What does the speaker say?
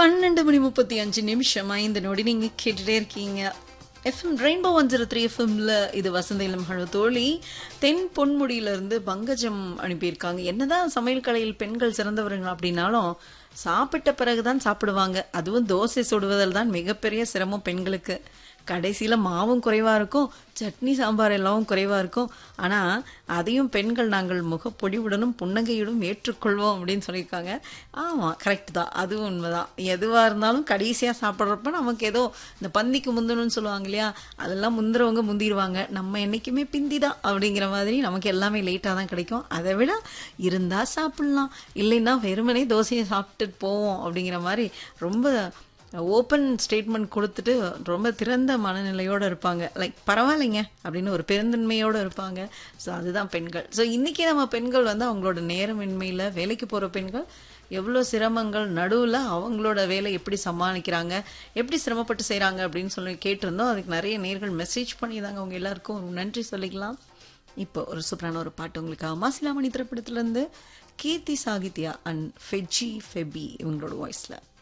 பன்னெண்டு மணி முப்பத்தி அஞ்சு நிமிஷம் ஐந்து நொடி நீங்க கேட்டுட்டே இருக்கீங்க FM rainbow one zero three எஃப்எம்ல இது வசந்த இளமகள தோழி தென் பொன்முடியில இருந்து பங்கஜம் அனுப்பியிருக்காங்க என்னதான் சமையல் கலையில் பெண்கள் சிறந்தவர்கள் அப்படின்னாலும் சாப்பிட்ட பிறகுதான் சாப்பிடுவாங்க அதுவும் தோசை சுடுவதில் தான் மிகப்பெரிய சிரமம் பெண்களுக்கு கடைசியில மாவும் குறைவா இருக்கும் சட்னி சாம்பார் எல்லாம் குறைவா இருக்கும் ஆனா அதையும் பெண்கள் நாங்கள் முகப்பொடிவுடனும் புன்னகையுடன் ஏற்றுக்கொள்வோம் அப்படின்னு சொல்லியிருக்காங்க ஆமா கரெக்ட் தான் அதுவும் உண்மைதான் எதுவா இருந்தாலும் கடைசியா சாப்பிட்றப்ப நமக்கு ஏதோ இந்த பந்திக்கு முந்தணும்னு சொல்லுவாங்க இல்லையா அதெல்லாம் முந்துறவங்க முந்திடுவாங்க நம்ம என்னைக்குமே பிந்தி தான் அப்படிங்கிற மாதிரி நமக்கு எல்லாமே லேட்டாக தான் கிடைக்கும் அதை விட இருந்தா சாப்பிடலாம் இல்லைன்னா வெறுமனே தோசையை சாப்பிட்டுட்டு போவோம் அப்படிங்கிற மாதிரி ரொம்ப ஓப்பன் ஸ்டேட்மெண்ட் கொடுத்துட்டு ரொம்ப திறந்த மனநிலையோடு இருப்பாங்க லைக் பரவாயில்லைங்க அப்படின்னு ஒரு பெருந்தன்மையோடு இருப்பாங்க ஸோ அதுதான் பெண்கள் ஸோ இன்றைக்கி நம்ம பெண்கள் வந்து அவங்களோட நேரமின்மையில் வேலைக்கு போகிற பெண்கள் எவ்வளோ சிரமங்கள் நடுவில் அவங்களோட வேலை எப்படி சமாளிக்கிறாங்க எப்படி சிரமப்பட்டு செய்கிறாங்க அப்படின்னு சொல்லி கேட்டிருந்தோம் அதுக்கு நிறைய நேர்கள் மெசேஜ் பண்ணியிருந்தாங்க அவங்க எல்லாருக்கும் ஒரு நன்றி சொல்லிக்கலாம் இப்போ ஒரு சூப்பரான ஒரு பாட்டு உங்களுக்காக மாசிலாமணி திரைப்படத்துலேருந்து கீர்த்தி சாகித்யா அண்ட் ஃபெஜி ஃபெபி இவங்களோட வாய்ஸில்